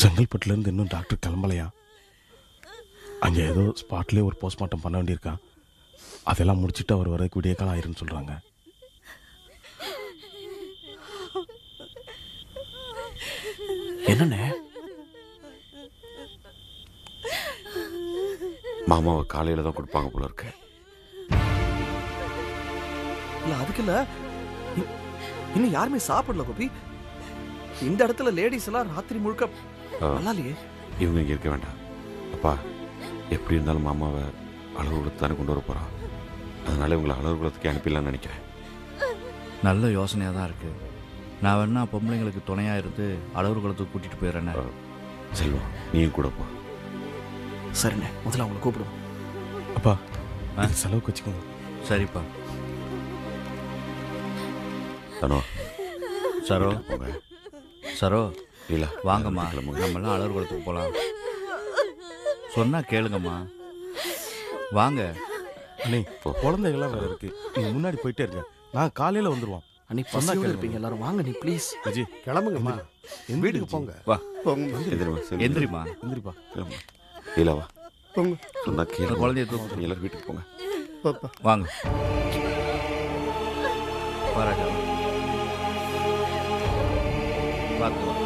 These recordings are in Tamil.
செங்கல்பட்டுலேருந்து இன்னும் டாக்டர் கிளம்பலையா அங்கே ஏதோ ஸ்பாட்லேயே ஒரு போஸ்ட்மார்ட்டம் பண்ண வேண்டியிருக்கான் அதெல்லாம் முடிச்சுட்டு அவர் வரதுக்கு விடிய காலம் ஆயிருன்னு சொல்கிறாங்க என்னண்ணே மாமாவை காலையில் தான் கொடுப்பாங்க போல இருக்கு இல்ல அதுக்கு இல்ல இ- இன்னும் யாருமே சாப்பிடல கோபி இந்த இடத்துல லேடிஸ் எல்லாம் ராத்திரி முழுக்க ஆ. நல்லா இல்லையே இவங்க இங்கே இருக்க வேண்டாம் அப்பா எப்படி இருந்தாலும் மாமாவை அலுவலகத்து தானே கொண்டு வர போகிறான் அதனால இவங்களை அலுவலகத்துக்கு அனுப்பிடலாம்னு நினைக்கிறேன் நல்ல யோசனையாக தான் இருக்குது நான் வேணா பொம்பளைங்களுக்கு துணையாக இருந்து அழகு குளத்துக்கு கூட்டிகிட்டு போயிடுறேண்ணே செல்வம் நீயும் கூட போ சரிண்ணே முதல்ல அவங்களை கூப்பிடுவோம் அப்பா ஆ? இது செலவுக்கு வச்சுக்கோங்க சரிப்பா தனோ சரோ போங்க சரோ லீலா வாங்கம்மா கிளம்புங்க. நம்மளாம் அழகு குளத்துக்கு போகலாம் சொன்னால் கேளுங்கம்மா வாங்க அண்ணே குழந்தைகள்லாம் வேற இருக்கு நீங்க முன்னாடி போயிட்டே இருங்க நான் காலையில் வந்துடுவோம் அன்னி சொன்னா பசியோட கேளுங்க. இருப்பீங்க எல்லாரும் வாங்க நீ ப்ளீஸ் விஜய் கிளம்புங்கம்மா எந்திரி வீட்டுக்கு விஜய். போங்க வா எந்திரிம்மா, செல்வம். எந்திரிம்மா எந்திரிப்பா கிளம்பு. லீலா வா போங்க சொன்னா கேளு இந்த குழந்தைய தூக்கு. நீ எல்லாரும் வீட்டுக்கு போங்க பாப்பா வாங்க வா ராஜா பார்த்து வா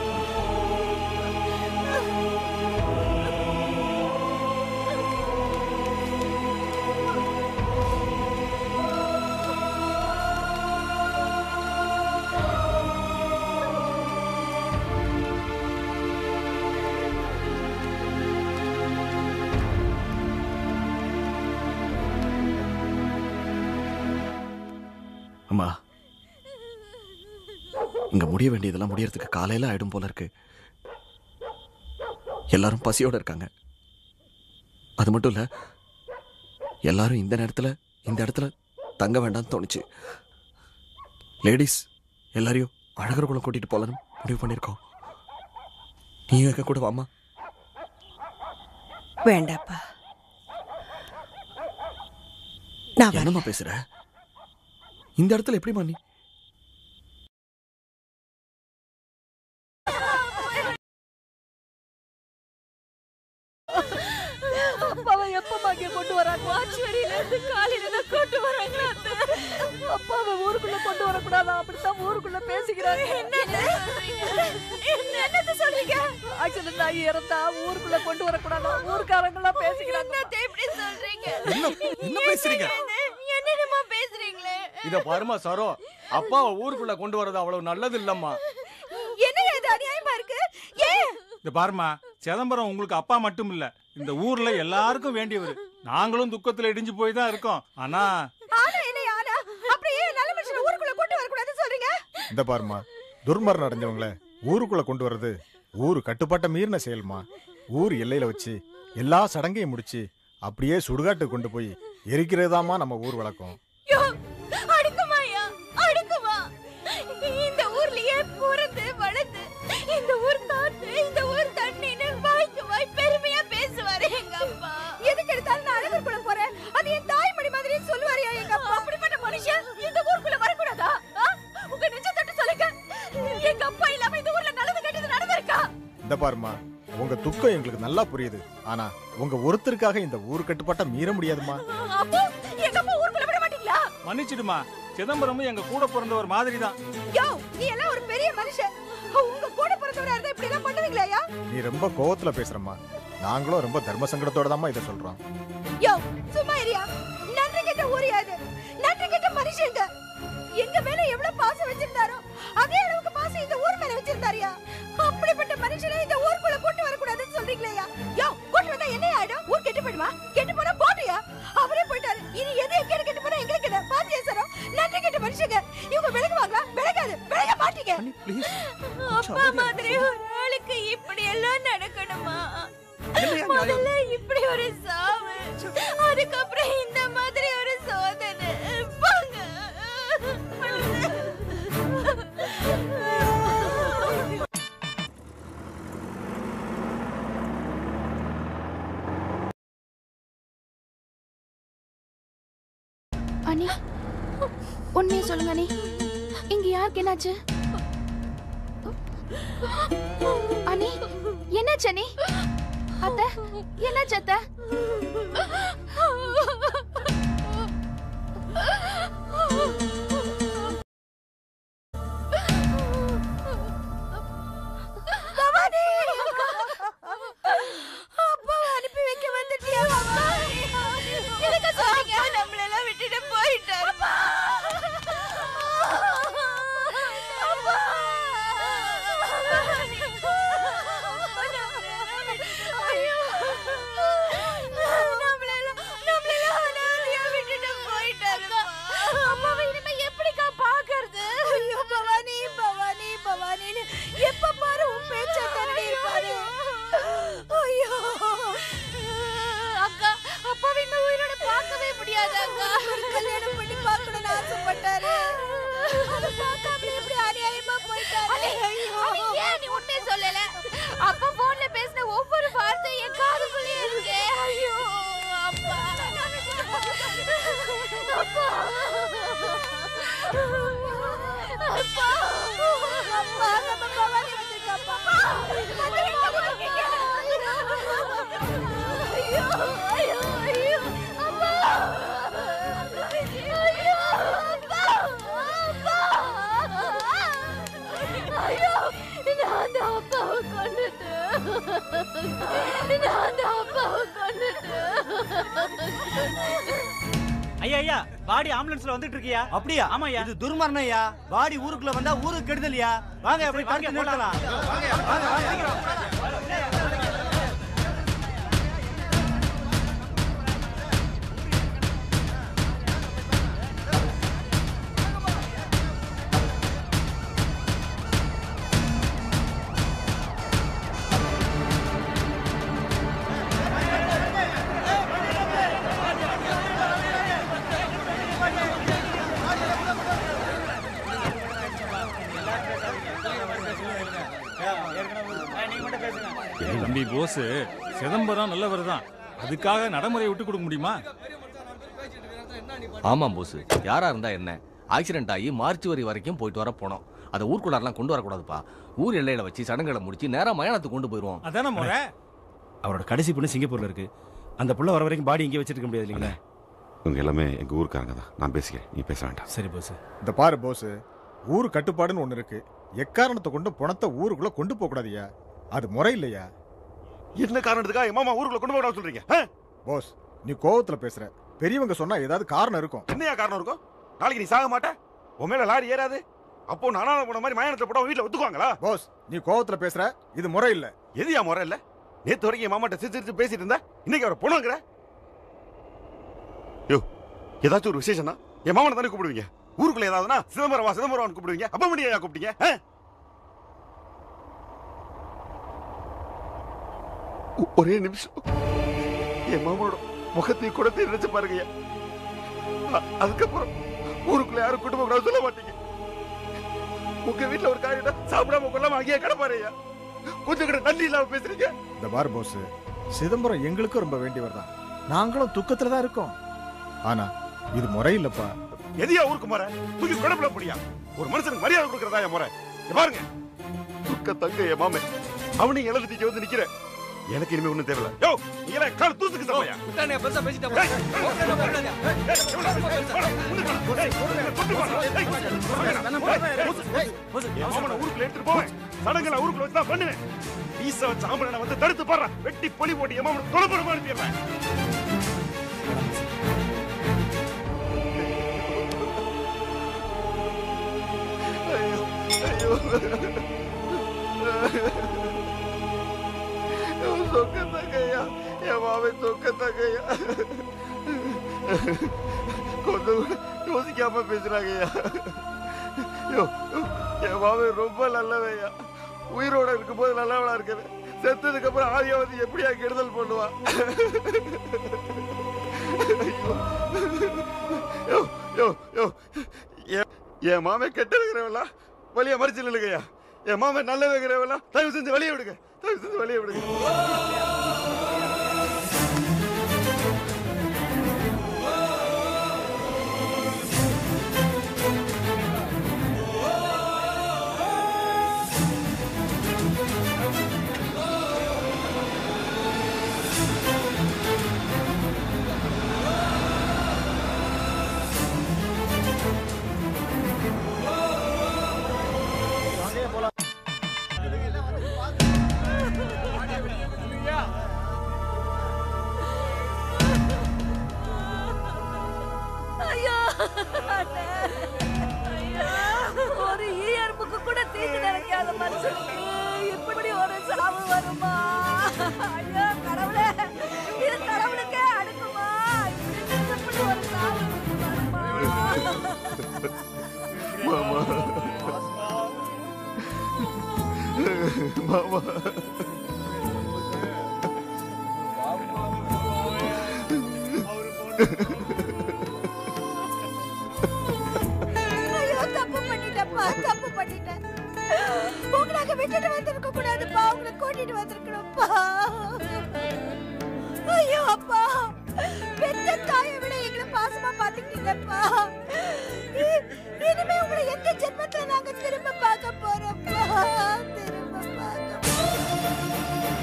அம்மா இங்க முடிய வேண்டியதெல்லாம் முடியறதுக்கு காலையில ஆயிடும் போல இருக்கு எல்லாரும் பசியோட இருக்காங்க அது மட்டும் இல்ல எல்லாரும் இந்த நேரத்துல இந்த இடத்துல தங்க வேண்டாம்னு தோணுச்சு லேடிஸ் எல்லாரையும் அழகர் குளம் கூட்டிட்டு போலான்னு முடிவு பண்ணியிருக்கோம் நீயும் எங்க கூட வாமா வேண்டாப்பா நான் வரல. என்னம்மா பேசுற இந்த இடத்துல எப்படிம்மா நீ அப்பாவை எப்பமா இங்க கொண்டு வராங்க வாச்சுவரியில இருந்து காலையில தான் கொண்டு வராங்களா அப்பாவை ஊருக்குள்ள கொண்டு வரக்கூடாதா அப்படித்தான் ஊருக்குள்ள பேசிக்கிறாங்க என்னது சொல்றீங்க ஆக்சுவலி நான் இறந்தா ஊருக்குள்ள கொண்டு வரக்கூடாதா ஊருக்காரங்க எல்லாம் பேசிக்கிறாங்க எப்படி சொல்றீங்க என்ன என்ன பேசுறீங்க என்னென்னமா பேசுறீங்களே இத பாருமா சரோ அப்பாவை ஊருக்குள்ள கொண்டு வரது அவ்வளவு நல்லது இல்லம்மா என்ன இது அநியாயமா இருக்கு ஏன் இந்த பாருமா சிதம்பரம் உங்களுக்கு அப்பா மட்டும் இல்ல இந்த ஊர்ல எல்லாருக்கும் வேண்டியவர் நாங்களும் துக்கத்துல இடிஞ்சு போய் தான் இருக்கோம் ஆனா ஆனா என்ன ஆனா அப்படியே நல்ல மனுஷனை ஊருக்குள்ள கொண்டு வரக்கூடாதுன்னு சொல்றீங்க இந்த பாருமா துர்மரணம் அடைஞ்சவங்கள ஊருக்குள்ள கொண்டு வர்றது ஊரு கட்டுப்பாட்டை மீறின செயல்மா ஊர் எல்லையில வச்சு எல்லா சடங்கையும் முடிச்சு அப்படியே சுடுகாட்டு கொண்டு போய் எரிக்கிறதாமா நம்ம ஊர் வழக்கம் யோ அடுக்குமாயா அடுக்குமா இந்த ஊர்லயே பிறந்து வளர்ந்து இந்த ஊர் காத்து இந்த ஊர் தண்ணின்னு வாய்க்கு வாய் பெருமையா பேசுவாரு எங்க அப்பா எதுக்கு எடுத்தாலும் நான் அழகர் குள்ள போறேன் அது என் தாய்மொழி மாதிரி சொல்லுவாரியா எங்க அப்பா அப்படிப்பட்ட மனுஷன் இந்த ஊருக்குள்ள வரக்கூடாதா ஆ? உங்க நெஞ்ச தட்டு சொல்லுங்க எங்க அப்பா இல்லாம இந்த ஊர்ல நல்லது கெட்டது நடந்திருக்கா இந்த பாருமா உங்க துக்கம் எங்களுக்கு நல்லா புரியுது ஆனா உங்க ஒருத்தருக்காக இந்த ஊர் கட்டுப்பாட்டை மீற முடியாதுமா அப்போ எங்க அப்பா ஊருக்குள்ள விட மாட்டீங்களா மன்னிச்சிடுமா சிதம்பரமும் எங்க கூட பிறந்தவர் மாதிரி தான் யோ நீ எல்லாம் ஒரு பெரிய மனுஷன் உங்க கூட பிறந்தவரா இருந்தா இப்படி எல்லாம் பண்ணுவீங்களா நீ ரொம்ப கோவத்துல பேசுறம்மா நாங்களும் ரொம்ப தர்ம சங்கடத்தோட தாம்மா இதை சொல்றோம் யோ சும்மா இரியா நன்றி கெட்ட ஊரியா இது நன்றி கெட்ட மனுஷங்க எங்க மேல எவ்வளவு பாசம் வச்சிருந்தாரோ அதே அளவுக்கு பாசம் இந்த ஊர் மேல வச்சிருந்தாரியா அப்படிப்பட்ட மனுஷனை இந்த ஊருக்குள்ள கூட்டு வரக்கூடாதுன்னு சொல்றீங்களேயா யோ கூட்டு வந்தா என்ன ஆயிடும் ஊர் கெட்டு போயிடுமா கெட்டு போனா போட்டியா அவரே போயிட்டாரு இனி எது எங்க கெட்டு போனா எங்களுக்கு என்ன பாத்தியா சாரோ நன்றி கெட்ட மனுஷங்க இவங்க விலகுவாங்களா விலகாது விலக மாட்டீங்க ப்ளீஸ் அப்பா மாதிரி ஒரு ஆளுக்கு இப்படி எல்லாம் நடக்கணுமா என்னையா நியாயம்? முதல்ல இப்படி ஒரு சாவு அதுக்கப்புறம் இந்த மாதிரி ஒரு சோதனை போங்க அண்ணி உண்மையை சொல்லுங்க அண்ணி இங்க யாருக்கு என்னாச்சு அனி என்னாச்சு அனி அத்த என்னாச்சு அத்த பவானி அப்பாவை அனுப்பி வைக்க வந்துட்டியா பவானி எனக்கு சொல்லுங்க நம்மள எல்லாம் விட்டுட்டு போயிட்டாரு அப்பா ஐயோ நம்மளெல்லாம் நம்மளெல்லாம் அனாதையா விட்டுட்டு போயிட்டாரு அம்மாவை இனிமே எப்படிக்கா பாக்குறது ஐயோ பவானி பவானி பவானின்னு எப்ப பாரு உன் பேச்ச தரடி இருப்பாரு ஐயோ அக்கா அப்பாவை இந்த உயிரோட பார்க்கவே முடியாது அக்கா கல்யாணம் பண்ணி பார்க்கணும்னு ஆசைப்பட்டாரு அது பார்க்காம எப்படி அநியாயமா போயிட்டாரு ஐயோ ஏன் நீ உண்மையை சொல்லல அப்பா போன்ல பேசின ஒவ்வொரு வார்த்தையும் என் காதுக்குள்ளே இருக்கே ஐயோ அப்பா அப்பா அப்பா அப்பா நம்ம பவானி வந்திருக்காப்பா ஐயோ ஐயோ ஐயோ அப்பா ஐயோ அப்பா அப்பா ஐயோ நான் அந்த அப்பாவை கொண்டுட்டேன் நான் அந்த அப்பாவை கொண்டுட்டேன் ஐயா ஐயா பாடி ஆம்புலன்ஸ்ல வந்துட்டு இருக்கியா அப்படியா ஆமா ஐயா இது துர்மரணம் ஐயா பாடி ஊருக்குள்ள வந்தா ஊருக்கு கெடுதலையா வாங்க அப்படி தடுத்து நிறுத்தலாம் தம்பி போஸ் சிதம்பரம் நல்லவர் தான் அதுக்காக நடைமுறையை விட்டு கொடுக்க முடியுமா ஆமாம் போஸ் யாரா இருந்தா என்ன ஆக்சிடென்ட் ஆகி மார்ச் வரி வரைக்கும் போயிட்டு வர போனோம் அதை ஊருக்குள்ளாரெல்லாம் கொண்டு வரக்கூடாதுப்பா ஊர் எல்லையில வச்சு சடங்குகளை முடிச்சு நேரா மயானத்துக்கு கொண்டு போயிருவோம் அதானே முறை அவரோட கடைசி பொண்ணு சிங்கப்பூர்ல இருக்கு அந்த புள்ள வர வரைக்கும் பாடி இங்கே வச்சிருக்க முடியாது இல்லைங்களா இவங்க எல்லாமே எங்கள் ஊருக்காரங்க தான் நான் பேசிக்கிறேன் நீ பேச வேண்டாம் சரி போஸ் இந்த பாரு போஸ் ஊர் கட்டுப்பாடுன்னு ஒன்று இருக்கு எக்காரணத்தை கொண்டு பணத்தை ஊருக்குள்ள கொண்டு போக கூடாதியா அது முறை இல்லையா என்ன காரணத்துக்காக என் மாமா ஊருக்குள்ள கொண்டு போக சொல்றீங்க ஆ? போஸ் நீ கோவத்துல பேசுற பெரியவங்க சொன்னா ஏதாவது காரணம் இருக்கும் என்னையா காரணம் இருக்கும் நாளைக்கு நீ சாக மாட்ட உன் மேல லாரி ஏறாது அப்போ நானால போன மாதிரி மயானத்துல போட்டா வீட்டுல ஒத்துக்குவாங்களா போஸ் நீ கோவத்துல பேசுற இது முறை இல்ல எதுயா முறை இல்ல நேத்து வரைக்கும் என் மாமாட்ட சிரிச்சு சிரிச்சு பேசிட்டு இருந்தா இன்னைக்கு அவரை பொண்ணுங்கிற யோ ஏதாச்சும் ஒரு விசேஷம்னா என் மாமனை தானே கூப்பிடுவீங்க ஊருக்குள்ள ஏதாவதுனா சிதம்பரம் வா சிதம்பரம் கூப்பிடுவீங்க அப்ப மணி ஐயா கூப்பிட்டீங்க ஆ? ஒ- ஒரே நிமிஷம் என் மாமனோட முகத்தையும் குடத்தையும் நினைச்சு பாருங்க ஐயா. அ- அதுக்கப்புறம் ஊருக்குள்ள யாரும் குடும்பம் கூட சொல்ல மாட்டீங்க உங்க வீட்டுல ஒரு காரியம் சாப்பிடாம கொள்ளாம அங்கேயே கிடப்பாரு ஐயா கொஞ்சம் கூட நன்றி இல்லாம பேசுறீங்க இந்த பாரு போஸ் சிதம்பரம் எங்களுக்கும் ரொம்ப வேண்டியவர் தான் நாங்களும் துக்கத்துல தான் இருக்கோம் ஆனா இது முறை இல்லப்பா எதையா ஊருக்கு முறை தூக்கி குழப்பல முடியா ஒரு மனுஷனுக்கு மரியாதை கொடுக்கறதா என் முறை இங்க பாருங்க துக்க தங்க என் மாமே அவனையும் எழுதி தீக்க வந்து நிக்கிற எனக்கு இனிமே ஒண்ணும் தெரியல யோ நீங்க எல்லாம் கால் தூத்துக்கு சமையா பெருசா பேசிட்டா ஊருக்குள்ள எடுத்துட்டு போவேன் சடங்குல ஊருக்குள்ள வச்சு தான் பண்ணுவேன் வீச வச்ச ஆம்பளை வந்து தடுத்து பாடுறேன் வெட்டி பொலி போட்டு என் மாமனை கொலை பண்ண அனுப்பிடுறேன் சொக்கத்தக்கையா என் மாவன் சொக்கத்தக்கையா கொஞ்சம் யோசிக்காம பேசுறாங்கய்யா யோ, என் மாவன் ரொம்ப நல்லவையா உயிரோட இருக்கும்போது நல்லவளா இருக்குது செத்ததுக்கு அப்புறம் ஆதியாவதி எப்படியா கெடுதல் பண்ணுவா ஐயோ. யோ, யோ, யோ. என்- என் மாமன் கெட்ட இருக்கிறவளா வழிய மறிச்சு நில்லுங்கய்யா என் மாமன் நல்ல வைக்கிறவளா தயவு செஞ்சு வெளியே விடுங்க தயவு செஞ்சு வெளியே விடுங்க ஒரு ஈயர்ப்புக்கு கூட தீங்கு நினைக்காத மனுஷனுக்கு இப்படி ஒரு சாவு வருமா ஐயோ கடவுளே இது கடவுளுக்கே அடுக்குமா இப்படி ஒரு சாவு வருமா மாமா மாமா ஐயோ தப்பு பண்ணிட்டேன்ப்பா தப்பு பண்ணிட்டேன் உங்களை அங்க விட்டுட்டு வந்திருக்க கூடாதுப்பா உங்களை கூட்டிட்டு வந்திருக்கணும்ப்பா ஐயோ அப்பா பெத்த தாயை விட எங்களை பாசமா பாத்துக்கிட்டீங்கப்பா இ- இனிமே உங்களை எந்த ஜென்மத்துல நாங்க திரும்ப பார்க்க போறோம்ப்பா திரும்ப பார்க்க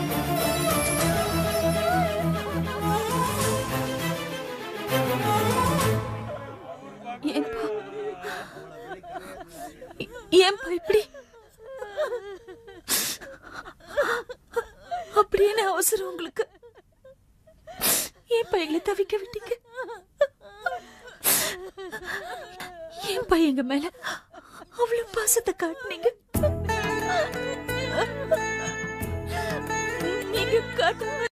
ஏன்பா ஏன்பா இப்படி அப்படி என்ன அவசரம் உங்களுக்கு ஏன்பா எங்களை தவிக்க விட்டீங்க ஏன்பா எங்க மேல அவ்வளவு பாசத்தை காட்டுனீங்க நீங்க காட்டுங்க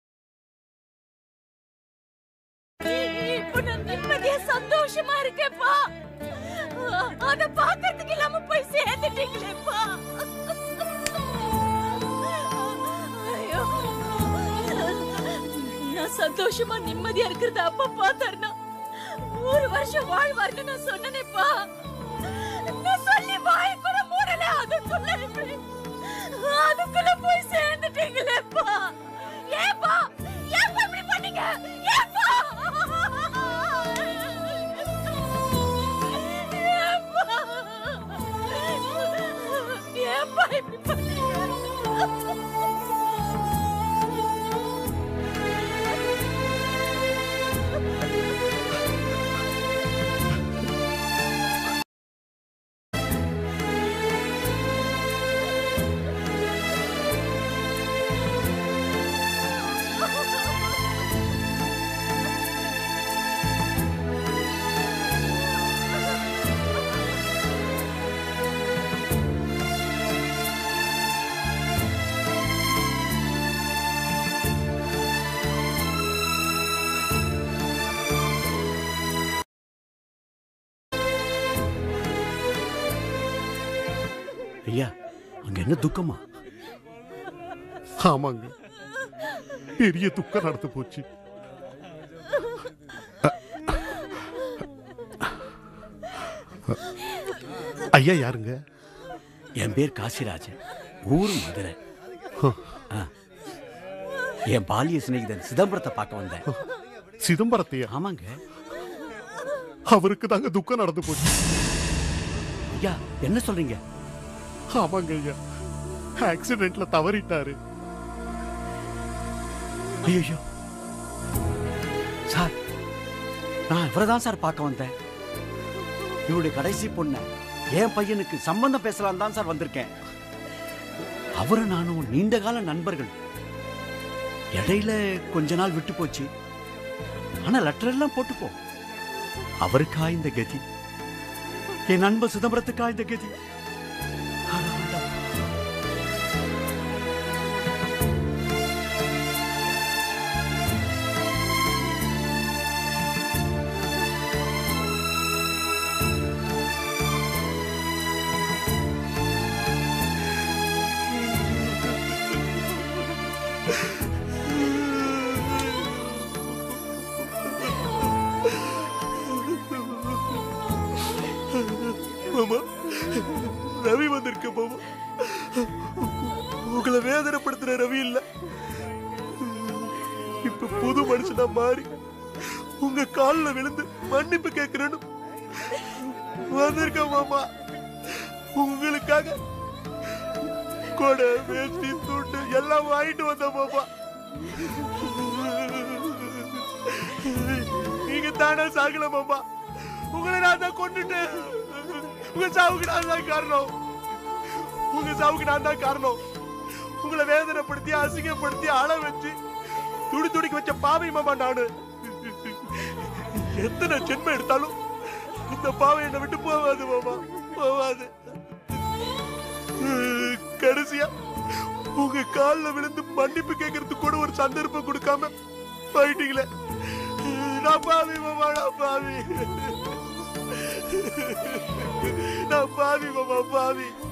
இப்ப நான் நிம்மதியா சந்தோஷமா இருக்கேன்ப்பா அத பாக்கிறதுக்கு இல்லாம போய் சேர்ந்துட்டீங்களேப்பா ஐயோ நான் சந்தோஷமா நிம்மதியா இருக்கிறத அப்பா பார்த்தாருன்னா ஒரு வருஷம் வாழ்வார்னு நான் சொன்னேனேப்பா நான் சொல்லி வாய் கூட மூடல அதுக்குள்ள அதுக்குள்ள போய் சேர்ந்துட்டீங்களேப்பா ஏப்பா ஏப்பா இப்படி பண்ணீங்க ஏப்பா ஏப்பா இப்படி பண்ணீங்க ஐயா அங்க என்ன துக்கமா ஆமாங்க பெரிய துக்கம் நடந்து போச்சு ஐயா யாருங்க என் பேர் காசிராஜன் ஊர் மதுரை ஆ. என் பாலிய சிநேகிதன் சிதம்பரத்தை பார்க்க வந்தேன் சிதம்பரத்தையா ஆமாங்க அவருக்கு தாங்க துக்கம் நடந்து போச்சு ஐயா என்ன சொல்றீங்க ஆமாங்க ஐயா ஆக்சிடென்ட்ல தவறிட்டாரு ஐயோ சார் நான் இவரை தான் சார் பார்க்க வந்தேன் இவருடைய கடைசி பொண்ணை என் பையனுக்கு சம்பந்தம் பேசலாம் தான் சார் வந்திருக்கேன் அவரும் நானும் நீண்ட கால நண்பர்கள் இடையில கொஞ்ச நாள் விட்டு போச்சு ஆனா லெட்டர் எல்லாம் போட்டுப்போம் அவருக்கா இந்த கதி என் நண்பர் சிதம்பரத்துக்கா இந்த கதி மாமா ரவி வந்திருக்க மாமா உங்களை வேதனைப்படுத்துற ரவி இல்ல இப்ப புது மனுஷனா மாறி உங்க கால்ல விழுந்து மன்னிப்பு கேட்கிறேன்னு வந்திருக்க மாமா உங்களுக்காக கொடை வேஷ்டி துண்டு எல்லாம் வாங்கிட்டு வந்த மாமா நீங்க தானே சாகல மாமா உங்களை நான் தான் கொண்டுட்டேன் உங்க சாவுக்கு நான் தான் காரணம் உங்க சாவுக்கு நான் தான் காரணம் உங்களை வேதனைப்படுத்தி அசிங்கப்படுத்தி அழ வச்சு துடி துடிக்க வச்ச பாவை மாமா நானு எத்தனை ஜென்மம் எடுத்தாலும் இந்த பாவம் என்னை விட்டு போவாது மாமா போவாது கடைசியா உங்க கால்ல விழுந்து மன்னிப்பு கேட்கறதுக்கு கூட ஒரு சந்தர்ப்பம் கொடுக்காம போயிட்டீங்களே நான் பாவி மாமா நான் பாவி நான் பாவி மாமா பாவி